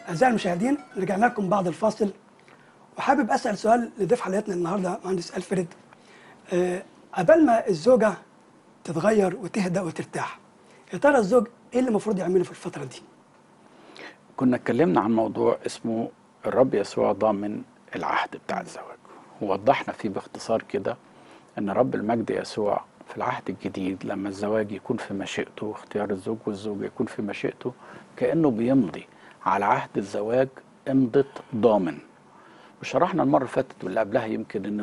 أعزائي المشاهدين رجعنا لكم بعد الفاصل وحابب أسأل سؤال لضيف حلقتنا النهاردة مهندس ألفريد آه، قبل ما الزوجة تتغير وتهدأ وترتاح يا ترى الزوج إيه اللي المفروض يعمله في الفترة دي؟ كنا اتكلمنا عن موضوع اسمه الرب يسوع ضامن العهد بتاع الزواج ووضحنا فيه باختصار كده ان رب المجد يسوع في العهد الجديد لما الزواج يكون في مشيئته واختيار الزوج والزوجة يكون في مشيئته كأنه بيمضي على عهد الزواج امضة ضامن وشرحنا المرة اللي فاتت واللي قبلها يمكن ان